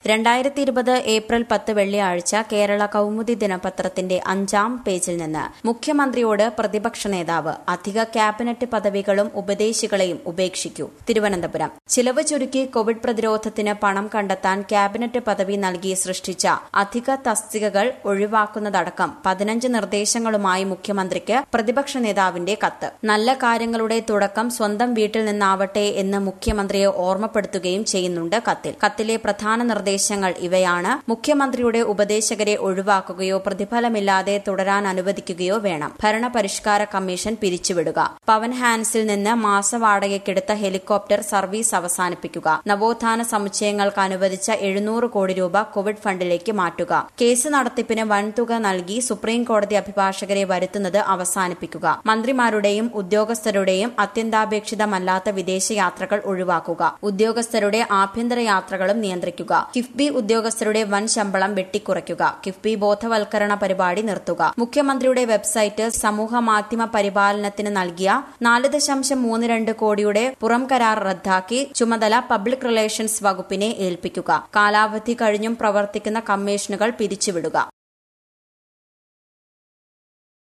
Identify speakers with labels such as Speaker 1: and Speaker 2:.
Speaker 1: രണ്ടായിരത്തി ഇരുപത് ഏപ്രിൽ പത്ത് വെള്ളിയാഴ്ച കേരള കൗമുദി ദിനപത്രത്തിന്റെ അഞ്ചാം പേജിൽ നിന്ന് മുഖ്യമന്ത്രിയോട് പ്രതിപക്ഷ നേതാവ് അധിക ക്യാബിനറ്റ് പദവികളും ഉപദേശികളെയും ഉപേക്ഷിക്കൂ തിരുവനന്തപുരം ചിലവ് ചുരുക്കി കോവിഡ് പ്രതിരോധത്തിന് പണം കണ്ടെത്താൻ ക്യാബിനറ്റ് പദവി നൽകി സൃഷ്ടിച്ച അധിക തസ്തികകൾ ഒഴിവാക്കുന്നതടക്കം പതിനഞ്ച് നിർദ്ദേശങ്ങളുമായി മുഖ്യമന്ത്രിക്ക് പ്രതിപക്ഷ നേതാവിന്റെ കത്ത് നല്ല കാര്യങ്ങളുടെ തുടക്കം സ്വന്തം വീട്ടിൽ നിന്നാവട്ടെ എന്ന് മുഖ്യമന്ത്രിയെ ഓർമ്മപ്പെടുത്തുകയും ചെയ്യുന്നുണ്ട് കത്തിൽ കത്തിലെ പ്രധാന നിർദ്ദേശങ്ങൾ ഇവയാണ് മുഖ്യമന്ത്രിയുടെ ഉപദേശകരെ ഒഴിവാക്കുകയോ പ്രതിഫലമില്ലാതെ തുടരാൻ അനുവദിക്കുകയോ വേണം ഭരണപരിഷ്കാര കമ്മീഷൻ പിരിച്ചുവിടുക പവൻ ഹാൻസിൽ നിന്ന് മാസവാടകയ്ക്കെടുത്ത ഹെലികോപ്റ്റർ സർവീസ് അവസാനിപ്പിക്കുക നവോത്ഥാന സമുച്ചയങ്ങൾക്ക് അനുവദിച്ച എഴുന്നൂറ് കോടി രൂപ കോവിഡ് ഫണ്ടിലേക്ക് മാറ്റുക കേസ് നടത്തിപ്പിന് വൻതുക നൽകി സുപ്രീം കോടതി അഭിഭാഷകരെ വരുത്തുന്നത് അവസാനിപ്പിക്കുക മന്ത്രിമാരുടെയും ഉദ്യോഗസ്ഥരുടെയും അത്യന്താപേക്ഷിതമല്ലാത്ത വിദേശയാത്രകൾ ഒഴിവാക്കുക ഉദ്യോഗസ്ഥരുടെ ആഭ്യന്തര യാത്രകളും നിയന്ത്രിക്കുക കിഫ്ബി ഉദ്യോഗസ്ഥരുടെ വൻ ശമ്പളം വെട്ടിക്കുറയ്ക്കുക കിഫ്ബി ബോധവൽക്കരണ പരിപാടി നിർത്തുക മുഖ്യമന്ത്രിയുടെ വെബ്സൈറ്റ് സമൂഹ മാധ്യമ പരിപാലനത്തിന് നൽകിയ നാല് ദശാംശം മൂന്ന് രണ്ട് കോടിയുടെ പുറം കരാർ റദ്ദാക്കി ചുമതല പബ്ലിക് റിലേഷൻസ് വകുപ്പിനെ ഏൽപ്പിക്കുക കാലാവധി കഴിഞ്ഞും പ്രവർത്തിക്കുന്ന കമ്മീഷനുകൾ പിരിച്ചുവിടുക